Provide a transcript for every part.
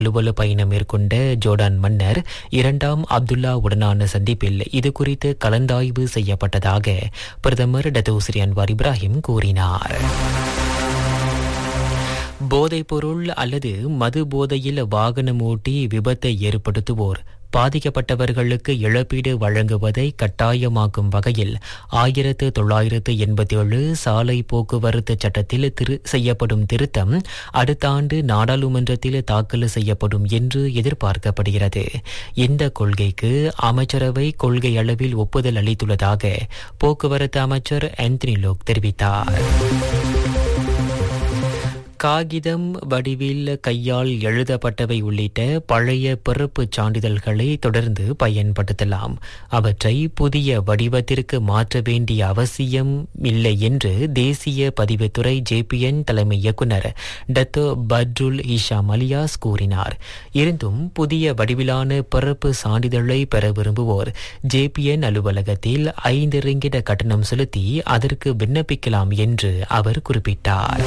அலுவல பயணம் மேற்கொண்ட ஜோர்டான் மன்னர் இரண்டாம் அப்துல்லா உடனான சந்திப்பில் இது குறித்து கலந்தாய்வு செய்யப்பட்டதாக பிரதமர் டத்தோஸ்ரீ அன்வார் இப்ராஹிம் கூறினார் போதைப்பொருள் அல்லது மது போதையில் வாகனம் ஓட்டி விபத்தை ஏற்படுத்துவோர் பாதிக்கப்பட்டவர்களுக்கு இழப்பீடு வழங்குவதை கட்டாயமாக்கும் வகையில் ஆயிரத்து தொள்ளாயிரத்து எண்பத்தி ஏழு சாலை போக்குவரத்து சட்டத்தில் திரு செய்யப்படும் திருத்தம் அடுத்த ஆண்டு நாடாளுமன்றத்தில் தாக்கல் செய்யப்படும் என்று எதிர்பார்க்கப்படுகிறது இந்த கொள்கைக்கு அமைச்சரவை கொள்கை அளவில் ஒப்புதல் அளித்துள்ளதாக போக்குவரத்து அமைச்சர் ஆந்தனி லோக் தெரிவித்தார் காகிதம் வடிவில் கையால் எழுதப்பட்டவை உள்ளிட்ட பழைய பிறப்புச் சான்றிதழ்களை தொடர்ந்து பயன்படுத்தலாம் அவற்றை புதிய வடிவத்திற்கு மாற்ற வேண்டிய அவசியம் இல்லை என்று தேசிய பதிவுத்துறை ஜேபிஎன் தலைமை இயக்குநர் டத்தோ பட்ருல் ஹிஷாம் அலியாஸ் கூறினார் இருந்தும் புதிய வடிவிலான பிறப்பு சான்றிதழை பெற விரும்புவோர் ஜேபிஎன் அலுவலகத்தில் ஐந்து ரிங்கிட கட்டணம் செலுத்தி அதற்கு விண்ணப்பிக்கலாம் என்று அவர் குறிப்பிட்டார்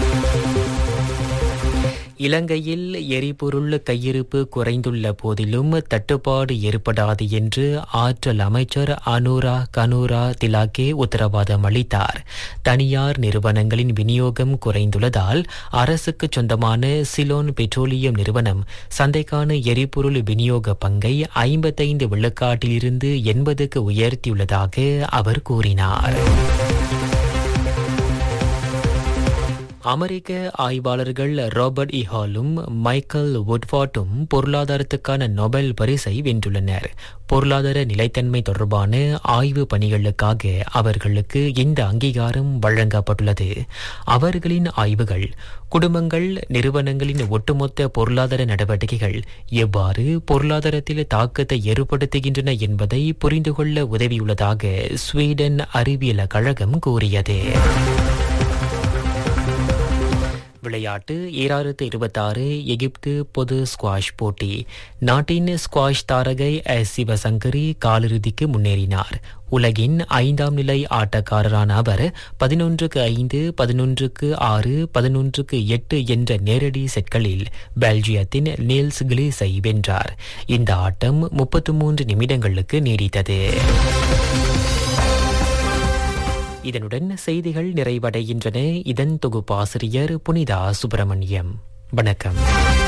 இலங்கையில் எரிபொருள் கையிருப்பு குறைந்துள்ள போதிலும் தட்டுப்பாடு ஏற்படாது என்று ஆற்றல் அமைச்சர் அனுரா கனூரா திலாக்கே உத்தரவாதம் அளித்தார் தனியார் நிறுவனங்களின் விநியோகம் குறைந்துள்ளதால் அரசுக்கு சொந்தமான சிலோன் பெட்ரோலியம் நிறுவனம் சந்தைக்கான எரிபொருள் விநியோக பங்கை ஐம்பத்தைந்து விழுக்காட்டிலிருந்து எண்பதுக்கு உயர்த்தியுள்ளதாக அவர் கூறினார் அமெரிக்க ஆய்வாளர்கள் ராபர்ட் இஹாலும் மைக்கேல் வுட்ஃபார்ட்டும் பொருளாதாரத்துக்கான நொபல் பரிசை வென்றுள்ளனர் பொருளாதார நிலைத்தன்மை தொடர்பான ஆய்வு பணிகளுக்காக அவர்களுக்கு இந்த அங்கீகாரம் வழங்கப்பட்டுள்ளது அவர்களின் ஆய்வுகள் குடும்பங்கள் நிறுவனங்களின் ஒட்டுமொத்த பொருளாதார நடவடிக்கைகள் எவ்வாறு பொருளாதாரத்தில் தாக்கத்தை ஏற்படுத்துகின்றன என்பதை புரிந்து கொள்ள உதவியுள்ளதாக ஸ்வீடன் அறிவியல் கழகம் கூறியது விளையாட்டு ஈராயிரத்து இருபத்தாறு எகிப்து பொது ஸ்குவாஷ் போட்டி நாட்டின் ஸ்குவாஷ் தாரகை எஸ் சிவசங்கரி காலிறுதிக்கு முன்னேறினார் உலகின் ஐந்தாம் நிலை ஆட்டக்காரரான அவர் பதினொன்றுக்கு ஐந்து பதினொன்றுக்கு ஆறு பதினொன்றுக்கு எட்டு என்ற நேரடி செட்களில் பெல்ஜியத்தின் நீல்ஸ் கிளீஸை வென்றார் இந்த ஆட்டம் முப்பத்து மூன்று நிமிடங்களுக்கு நீடித்தது இதனுடன் செய்திகள் நிறைவடைகின்றன இதன் தொகுப்பாசிரியர் புனிதா சுப்பிரமணியம் வணக்கம்